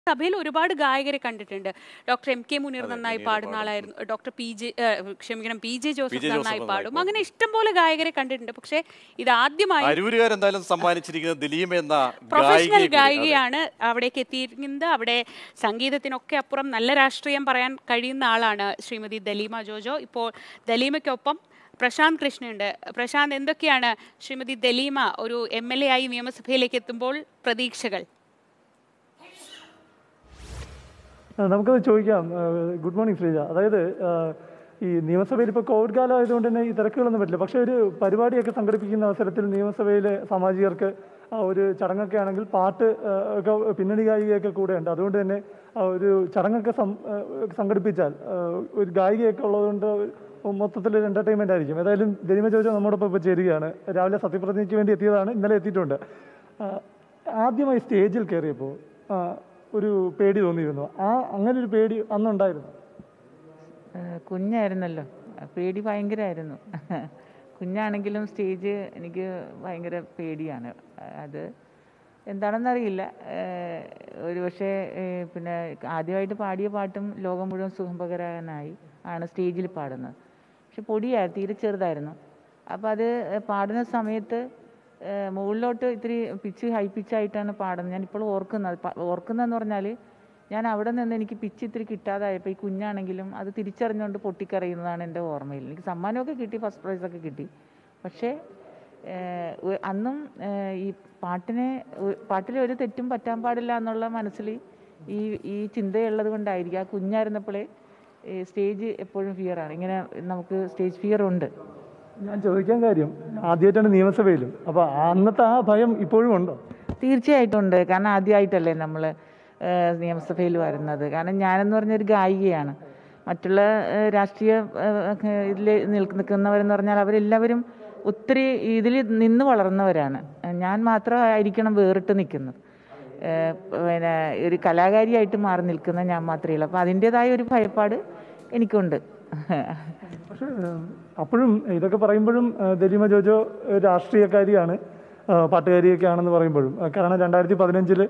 സഭയിൽ ഒരുപാട് ഗായകരെ കണ്ടിട്ടുണ്ട് ഡോക്ടർ എം കെ മുനീർ നന്നായി പാടുന്ന ആളായിരുന്നു ഡോക്ടർ പി ജെ ക്ഷമിക്കണം പി ജെ ജോസഫ് ജോസഫ് നന്നായി നന്നായി പാടും അങ്ങനെ ഇഷ്ടംപോലെ ഗായകരെ കണ്ടിട്ടുണ്ട് പക്ഷേ ഇത് ആദ്യമായി അരൂരുകാരെന്തായാലും സമ്മാനിച്ചിരിക്കുന്നത് ദിലീം എന്ന പ്രൊഫഷണൽ ഗായികയെ കൂടി. അതെ. ഗായികയാണ് അവിടേക്ക് എത്തിയിരിക്കുന്നത് അവിടെ സംഗീതത്തിനൊക്കെ അപ്പുറം നല്ല രാഷ്ട്രീയം പറയാൻ കഴിയുന്ന ആളാണ് ശ്രീമതി ദലീമ ജോജോ ഇപ്പോൾ ദലീമയ്ക്കൊപ്പം പ്രശാന്ത് കൃഷ്ണയുണ്ട് പ്രശാന്ത് എന്തൊക്കെയാണ് ശ്രീമതി ദലീമ ഒരു എം എൽ എ ആയി നിയമസഭയിലേക്ക് എത്തുമ്പോൾ പ്രതീക്ഷകൾ ആ, നമുക്കത് ചോദിക്കാം ആ, ഗുഡ് മോർണിംഗ് ശ്രീജ അതായത് ആ, ഈ നിയമസഭയിൽ ഇപ്പോൾ കോവിഡ് കാലം ആയതുകൊണ്ട് തന്നെ ഈ തിരക്കുകളൊന്നും പറ്റില്ല പക്ഷേ ഒരു പരിപാടിയൊക്കെ സംഘടിപ്പിക്കുന്ന അവസരത്തിൽ നിയമസഭയിലെ സാമാജികർക്ക് ആ ഒരു ചടങ്ങൊക്കെ ആണെങ്കിൽ പാട്ട് ആ, ഒക്കെ പിന്നണി ഗായികയൊക്കെ കൂടെ ഉണ്ട് അതുകൊണ്ട് തന്നെ ആ ഒരു ചടങ്ങൊക്കെ സം- ആ, സംഘടിപ്പിച്ചാൽ ആ, ഒരു ഗായികയൊക്കെ ഉള്ളതുകൊണ്ട് മൊത്തത്തിൽ ഒരു എൻ്റർടൈൻമെൻ്റ് ആയിരിക്കും ഏതായാലും ജനിമ ചോദിച്ചാൽ നമ്മോടൊപ്പം ഇപ്പോൾ ചേരുകയാണ് രാവിലെ സത്യപ്രതിജ്ഞയ്ക്ക് വേണ്ടി എത്തിയതാണ് ഇന്നലെ എത്തിയിട്ടുണ്ട് ആ, ആദ്യമായി സ്റ്റേജിൽ കയറിയപ്പോൾ ആ, ഒരു പേടി തോന്നിയിരുന്നു ആ അങ്ങനെ ഒരു പേടി അന്നുണ്ടായിരുന്നു ഏഹ് കുഞ്ഞായിരുന്നല്ലോ പേടി ഭയങ്കരമായിരുന്നു കുഞ്ഞാണെങ്കിലും സ്റ്റേജ് എനിക്ക് ഭയങ്കര പേടിയാണ് അത് എന്താണെന്നറിയില്ല ഏഹ് ഒരു പക്ഷേ ഏഹ് പിന്നെ ആദ്യമായിട്ട് പാടിയ പാട്ടും ലോകം മുഴുവൻ സുഖം പകരാനായി ആണ് സ്റ്റേജിൽ പാടുന്നത് പക്ഷെ പൊടിയായിരുന്നു തീരെ ചെറുതായിരുന്നു അപ്പോൾ അത് പാടുന്ന സമയത്ത് ഏഹ് മുകളിലോട്ട് ഇത്തിരി പിച്ച് ഹൈ പിച്ചായിട്ടാണ് പാടുന്നത് ഞാനിപ്പോൾ ഓർക്കുന്നത് പ- ഓർക്കുന്നതെന്ന് പറഞ്ഞാൽ ഞാൻ അവിടെ നിന്ന് എനിക്ക് പിച്ച് ഇത്തിരി കിട്ടാതായപ്പോൾ ഈ കുഞ്ഞാണെങ്കിലും അത് തിരിച്ചറിഞ്ഞുകൊണ്ട് പൊട്ടിക്കറിയുന്നതാണ് എൻ്റെ ഓർമ്മയിൽ എനിക്ക് സമ്മാനമൊക്കെ കിട്ടി ഫസ്റ്റ് പ്രൈസൊക്കെ കിട്ടി പക്ഷേ ഏഹ് ഒ- അന്നും ഏഹ് ഈ പാട്ടിനെ ഒ- പാട്ടിൽ ഒരു തെറ്റും പറ്റാൻ പാടില്ല എന്നുള്ള മനസ്സിൽ ഈ ഈ ചിന്തയുള്ളത് കൊണ്ടായിരിക്കും ആ കുഞ്ഞായിരുന്നപ്പോഴേ സ്റ്റേജ് എപ്പോഴും ഫിയറാണ് ഇങ്ങനെ നമുക്ക് സ്റ്റേജ് ഫിയർ ഉണ്ട് ഞാൻ ചോദിക്കാൻ കാര്യം ആദ്യമായിട്ടാണ് നിയമസഭയിലും അപ്പോൾ അന്നത്തെ ആ ഭയം ഇപ്പോഴും ഉണ്ടോ തീർച്ചയായിട്ടും ഉണ്ട് കാരണം ആദ്യമായിട്ടല്ലേ നമ്മൾ നിയമസഭയിൽ വരുന്നത് കാരണം ഞാനെന്ന് പറഞ്ഞൊരു ഗായികയാണ് മറ്റുള്ള ഏഹ്, രാഷ്ട്രീയ ഇതിൽ നിൽക്കുന്നവരെന്ന് പറഞ്ഞാൽ അവരെല്ലാവരും ഒത്തിരി ഇതിൽ നിന്ന് വളർന്നവരാണ് ഏഹ്, ഞാൻ മാത്രമായിരിക്കണം വേറിട്ട് നിൽക്കുന്നത് ഏഹ്, പിന്നെ ഒരു കലാകാരിയായിട്ട് മാറി നിൽക്കുന്ന ഞാൻ മാത്രമേ ഉള്ളൂ അപ്പോൾ അതിൻ്റെതായ ഒരു ഭയപ്പാട് എനിക്കുണ്ട് പക്ഷേ ഏഹ്, അപ്പോഴും ഇതൊക്കെ പറയുമ്പോഴും ഏഹ്, ദലീമ ജോജോ ഏഹ്, രാഷ്ട്രീയക്കാരിയാണ് ഏഹ്, പാട്ടുകാരിയൊക്കെ ആണെന്ന് പറയുമ്പോഴും ഏഹ്, കാരണം രണ്ടായിരത്തി പതിനഞ്ചിൽ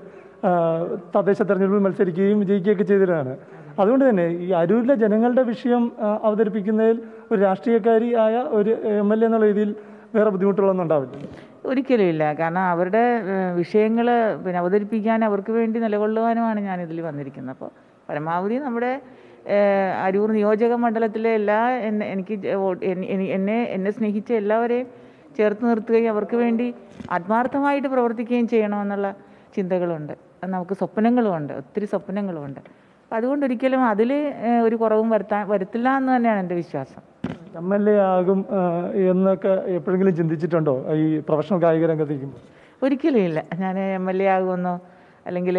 തദ്ദേശ തെരഞ്ഞെടുപ്പിൽ മത്സരിക്കുകയും വിജയിക്കുകയൊക്കെ ചെയ്തതാണ് അതുകൊണ്ട് തന്നെ ഈ അരൂരിലെ ജനങ്ങളുടെ വിഷയം ഏഹ്, അവതരിപ്പിക്കുന്നതിൽ ഒരു രാഷ്ട്രീയക്കാരി ആയ ഒരു എം എൽ എ എന്നുള്ള രീതിയിൽ വേറെ ബുദ്ധിമുട്ടുകളൊന്നും ഉണ്ടാവില്ല ഒരിക്കലും ഇല്ല കാരണം അവരുടെ വിഷയങ്ങൾ പിന്നെ അവതരിപ്പിക്കാൻ അവർക്ക് വേണ്ടി നിലകൊള്ളുവാനുമാണ് ഞാൻ ഇതിൽ വന്നിരിക്കുന്നത് അപ്പോൾ പരമാവധി നമ്മുടെ ഏഹ്, അരൂർ നിയോജക മണ്ഡലത്തിലെ എല്ലാ എന്നെ എനിക്ക് ജ- വോട്ട് എനി- എനി- എന്നെ എന്നെ സ്നേഹിച്ച എല്ലാവരെയും ചേർത്ത് നിർത്തുകയും അവർക്ക് വേണ്ടി ആത്മാർത്ഥമായിട്ട് പ്രവർത്തിക്കുകയും ചെയ്യണമെന്നുള്ള ചിന്തകളുണ്ട് അത് നമുക്ക് സ്വപ്നങ്ങളുമുണ്ട് ഒത്തിരി സ്വപ്നങ്ങളുമുണ്ട് അപ്പം അതുകൊണ്ട് ഒരിക്കലും അതിൽ ഒരു കുറവും വരുത്താൻ വരുത്തില്ല എന്ന് തന്നെയാണ് എൻ്റെ വിശ്വാസം എം എൽ എ ആകും ഏഹ്, എന്നൊക്കെ എപ്പോഴെങ്കിലും ചിന്തിച്ചിട്ടുണ്ടോ ഈ പ്രൊഫഷണൽ ഗായിക രംഗത്തേക്കും ഒരിക്കലും ഇല്ല ഞാൻ എം എൽ എ ആകുമെന്നോ അല്ലെങ്കിൽ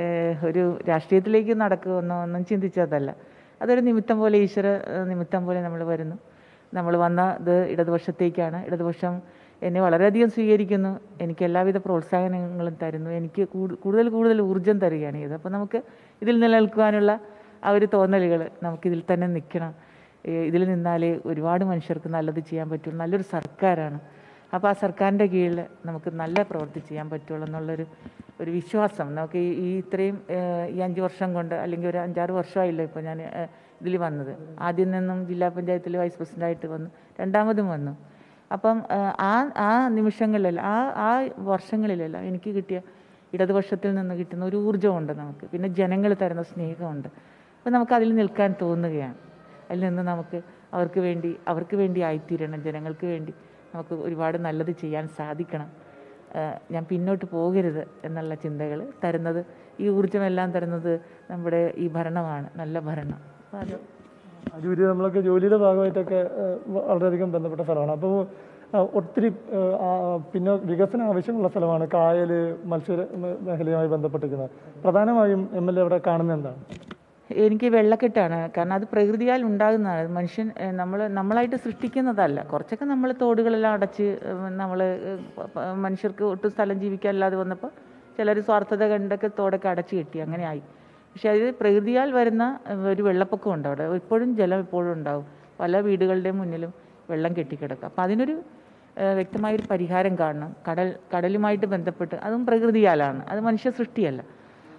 ഒരു രാഷ്ട്രീയത്തിലേക്ക് നടക്കുമെന്നോ ഒന്നും ചിന്തിച്ചതല്ല അതൊരു നിമിത്തം പോലെ ഈശ്വര ഏഹ്, നിമിത്തം പോലെ നമ്മൾ വരുന്നു നമ്മൾ വന്ന ഇത് ഇടതുപക്ഷത്തേക്കാണ് ഇടതുപക്ഷം എന്നെ വളരെയധികം സ്വീകരിക്കുന്നു എനിക്ക് എല്ലാവിധ പ്രോത്സാഹനങ്ങളും തരുന്നു എനിക്ക് കൂടു- കൂടുതൽ കൂടുതൽ ഊർജം തരികയാണ് ഇത് അപ്പോൾ നമുക്ക് ഇതിൽ നിലനിൽക്കുവാനുള്ള ആ ഒരു തോന്നലുകൾ നമുക്കിതിൽ തന്നെ നിൽക്കണം ഏഹ് ഇതിൽ നിന്നാൽ ഒരുപാട് മനുഷ്യർക്ക് നല്ലത് ചെയ്യാൻ പറ്റും നല്ലൊരു സർക്കാരാണ് അപ്പോൾ ആ സർക്കാരിൻ്റെ കീഴിൽ നമുക്ക് നല്ല പ്രവൃത്തി ചെയ്യാൻ പറ്റുള്ളൂ എന്നുള്ളൊരു ഒരു വിശ്വാസം നമുക്ക് ഈ ഈ ഇത്രയും ഏഹ്, ഈ അഞ്ച് വർഷം കൊണ്ട് അല്ലെങ്കിൽ ഒരു അഞ്ചാറ് വർഷമായില്ല ഇപ്പോൾ ഞാൻ ഇതിൽ വന്നത് ആദ്യം നിന്നും ജില്ലാ പഞ്ചായത്തിൽ വൈസ് പ്രസിഡൻ്റായിട്ട് വന്നു രണ്ടാമതും വന്നു അപ്പം ഏഹ്, ആ ആ നിമിഷങ്ങളിലെല്ലാം ആ ആ വർഷങ്ങളിലെല്ലാം എനിക്ക് കിട്ടിയ ഇടതുപക്ഷത്തിൽ നിന്ന് കിട്ടുന്ന ഒരു ഊർജ്ജമുണ്ട് നമുക്ക് പിന്നെ ജനങ്ങൾ തരുന്ന സ്നേഹമുണ്ട് അപ്പോൾ നമുക്ക് അതിൽ നിൽക്കാൻ തോന്നുകയാണ് അതിൽ നിന്ന് നമുക്ക് അവർക്ക് വേണ്ടി അവർക്ക് വേണ്ടി ആയിത്തീരണം ജനങ്ങൾക്ക് വേണ്ടി നമുക്ക് ഒരുപാട് നല്ലത് ചെയ്യാൻ സാധിക്കണം ഏഹ് ഞാൻ പിന്നോട്ട് പോകരുത് എന്നുള്ള ചിന്തകൾ തരുന്നത് ഈ ഊർജ്ജമെല്ലാം തരുന്നത് നമ്മുടെ ഈ ഭരണമാണ് നല്ല ഭരണം അപ്പോൾ അത് അരൂര് നമ്മളൊക്കെ ജോലിയുടെ ഭാഗമായിട്ടൊക്കെ ഏഹ്, വളരെയധികം ബന്ധപ്പെട്ട സ്ഥലമാണ് അപ്പോൾ ഏഹ്, ഒത്തിരി ഏഹ്, ആ, പിന്നെ വികസന ആവശ്യമുള്ള സ്ഥലമാണ് കായൽ മത്സ്യ മേ- മേഖലയുമായി ബന്ധപ്പെട്ടിരിക്കുന്നത് പ്രധാനമായും എം എൽ എ അവിടെ കാണുന്നത് എന്താണ് എനിക്ക് വെള്ളക്കെട്ടാണ് കാരണം അത് പ്രകൃതിയാൽ ഉണ്ടാകുന്നതാണ് മനുഷ്യൻ നമ്മൾ നമ്മളായിട്ട് സൃഷ്ടിക്കുന്നതല്ല കുറച്ചൊക്കെ നമ്മൾ തോടുകളെല്ലാം അടച്ച് നമ്മൾ മനുഷ്യർക്ക് ഒട്ടും സ്ഥലം ജീവിക്കാനില്ലാതെ വന്നപ്പോൾ ചിലർ സ്വാർത്ഥത കണ്ടൊക്കെ തോടൊക്കെ അടച്ചു കെട്ടി അങ്ങനെ ആയി പക്ഷെ അത് പ്രകൃതിയാൽ വരുന്ന ഏഹ്, ഒരു വെള്ളപ്പൊക്കം ഉണ്ട് അവിടെ ഇപ്പോഴും ജലം ഇപ്പോഴും ഉണ്ടാവും പല വീടുകളുടെയും മുന്നിലും വെള്ളം കെട്ടിക്കിടക്കുക അപ്പം അതിനൊരു ഏഹ്, വ്യക്തമായൊരു പരിഹാരം കാണണം കടൽ കടലുമായിട്ട് ബന്ധപ്പെട്ട് അതും പ്രകൃതിയാലാണ് അത് മനുഷ്യ സൃഷ്ടിയല്ല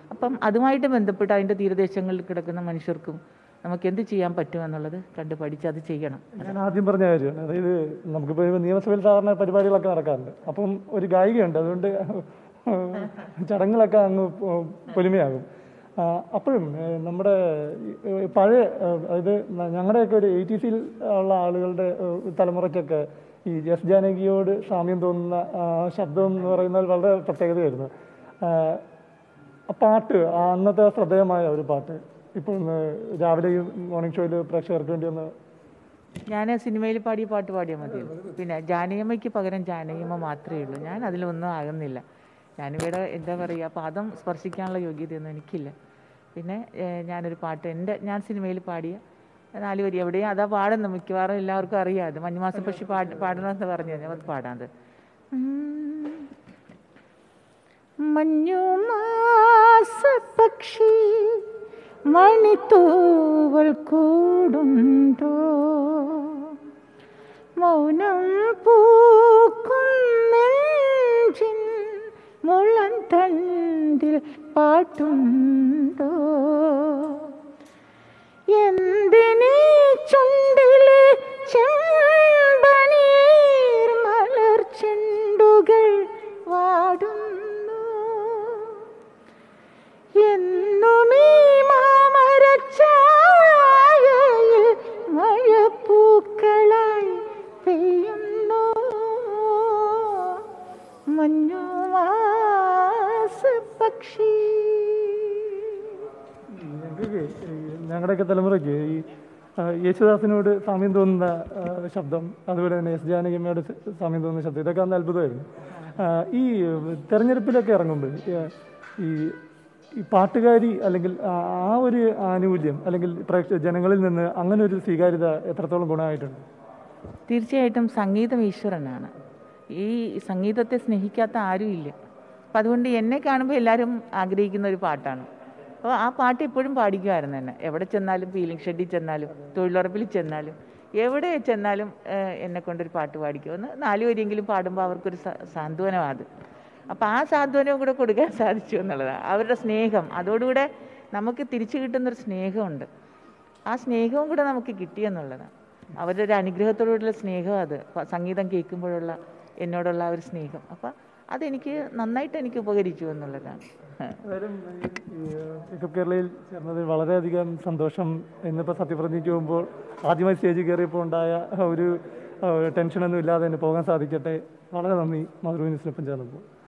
അപ്പം അതുമായിട്ട് ബന്ധപ്പെട്ട് അതിൻ്റെ തീരദേശങ്ങളിൽ കിടക്കുന്ന മനുഷ്യർക്കും നമുക്ക് എന്ത് ചെയ്യാൻ പറ്റുമെന്നുള്ളത് കണ്ട് പഠിച്ച് അത് ചെയ്യണം ഞാൻ ആദ്യം പറഞ്ഞ കാര്യമാണ് അതായത് നമുക്കിപ്പോൾ ഇപ്പോൾ നിയമസഭയിൽ സാധാരണ പരിപാടികളൊക്കെ നടക്കാറുണ്ട് അപ്പം ഒരു ഗായികയുണ്ട് അതുകൊണ്ട് ചടങ്ങുകളൊക്കെ അങ്ങ് പൊ- പൊലിമയാകും ആ, അപ്പോഴും ഏഹ്, നമ്മുടെ ഈ പഴയ ഏഹ്, അതായത് ന- ഞങ്ങളുടെയൊക്കെ ഒരു എയ്റ്റീസിൽ ഉള്ള ആളുകളുടെ ഏഹ്, തലമുറയ്ക്കൊക്കെ ഈ എസ് ജാനകിയോട് സാമ്യം തോന്നുന്ന ആ, ശബ്ദം എന്ന് പറയുന്നത് വളരെ പ്രത്യേകതയായിരുന്നു ആ, ആ പാട്ട് ആ അന്നത്തെ ശ്രദ്ധേയമായ ഒരു പാട്ട് ഇപ്പോൾ ഇന്ന് രാവിലെ ഈ മോർണിംഗ് ഷോയിൽ പ്രേക്ഷകർക്ക് വേണ്ടി ഒന്ന് ഞാൻ സിനിമയിൽ പാടിയ പാട്ട് പാടിയാൽ മതിയോ പിന്നെ ജാനകിയമ്മയ്ക്ക് പകരം ജാനകിയമ്മ മാത്രമേ ഉള്ളൂ ഞാൻ അതിലൊന്നും ആകുന്നില്ല ഞാനിവിടെ എന്താ പറയുക പാദം സ്പർശിക്കാനുള്ള യോഗ്യതയൊന്നും എനിക്കില്ല പിന്നെ ഏഹ്, ഞാനൊരു പാട്ട് എൻ്റെ ഞാൻ സിനിമയിൽ പാടിയ നാല് വരി എവിടെയും അതാ പാടുന്നു മിക്കവാറും എല്ലാവർക്കും അറിയാം അത് മഞ്ഞുമാസം പക്ഷി പാട് പാടണമെന്ന് പറഞ്ഞു ഞാൻ അത് പാടാത് മഞ്ഞുമാസ മണിത്തൂവൽ കൂടുണ്ടോ മൗനം പൂക്കും നെഞ്ചിൻ മുളം തണ്ടിൽ പാട്ടുണ്ടോ എന്തിനീ ചുണ്ടിലെ ചെമ്പനീർ മലർ ചെണ്ടുകൾ വാടുന്നു എന്നുമീ മാമരച്ചായയിൽ മഴപ്പൂക്കളായി പെയ്യുന്നു മഞ്ഞുമാസ പക്ഷി ഞങ്ങൾക്ക് ഞങ്ങളുടെയൊക്കെ തലമുറയ്ക്ക് ഈ ആ, യേശുദാസിനോട് സാമ്യം തോന്നുന്ന ആ, ശബ്ദം അതുപോലെ തന്നെ എസ് ജാനകിയമ്മയോട് സ- സാമ്യം തോന്നുന്ന ശബ്ദം ഇതൊക്കെ അന്ന് അത്ഭുതമായിരുന്നു ആ, ഈ തെരഞ്ഞെടുപ്പിലൊക്കെ ഇറങ്ങുമ്പോൾ ഈ, ഈ ഈ പാട്ടുകാരി അല്ലെങ്കിൽ ആ ആ ഒരു ആനുകൂല്യം അല്ലെങ്കിൽ പ്രേക്ഷ ജനങ്ങളിൽ നിന്ന് അങ്ങനെ ഒരു സ്വീകാര്യത എത്രത്തോളം ഗുണമായിട്ടുണ്ട് തീർച്ചയായിട്ടും സംഗീതം ഈശ്വരനാണ് ഈ സംഗീതത്തെ സ്നേഹിക്കാത്ത ആരുമില്ല അപ്പം അതുകൊണ്ട് എന്നെ കാണുമ്പോൾ എല്ലാവരും ആഗ്രഹിക്കുന്ന ഒരു പാട്ടാണ് അപ്പോൾ ആ പാട്ട് എപ്പോഴും പാടിക്കുമായിരുന്നു എന്നെ എവിടെ ചെന്നാലും ഫീലിംഗ് ഷെഡിൽ ചെന്നാലും തൊഴിലുറപ്പിൽ ചെന്നാലും എവിടെ ചെന്നാലും ഏഹ്, എന്നെ കൊണ്ടൊരു പാട്ട് പാടിക്കുമെന്ന് നാല് വരിയെങ്കിലും പാടുമ്പോൾ അവർക്കൊരു സ- സാന്ത്വനമാണ് അത് അപ്പോൾ ആ സാന്ത്വനവും കൂടെ കൊടുക്കാൻ സാധിച്ചു എന്നുള്ളതാണ് അവരുടെ സ്നേഹം അതോടുകൂടെ നമുക്ക് തിരിച്ചു കിട്ടുന്നൊരു സ്നേഹമുണ്ട് ആ സ്നേഹവും കൂടെ നമുക്ക് കിട്ടിയെന്നുള്ളതാണ് അവരുടെ ഒരു അനുഗ്രഹത്തോടുള്ള സ്നേഹം അത് പ- സംഗീതം കേൾക്കുമ്പോഴുള്ള എന്നോടുള്ള ആ ഒരു സ്നേഹം അപ്പം അതെനിക്ക് നന്നായിട്ട് എനിക്ക് ഉപകരിച്ചു എന്നുള്ളതാണ് ഏതായാലും ഈ പിക്കപ്പ് കേരളയിൽ ചേർന്നതിൽ വളരെയധികം സന്തോഷം ഇന്നിപ്പോൾ സത്യപ്രതിജ്ഞയ്ക്ക് പോകുമ്പോൾ ആദ്യമായി സ്റ്റേജിൽ കയറിയപ്പോൾ ഉണ്ടായ ഒരു ആ, ടെൻഷനൊന്നും ഇല്ലാതെ തന്നെ പോകാൻ സാധിക്കട്ടെ വളരെ നന്ദി മധുര ന്യൂസിനൊപ്പം ചേർന്നപ്പോൾ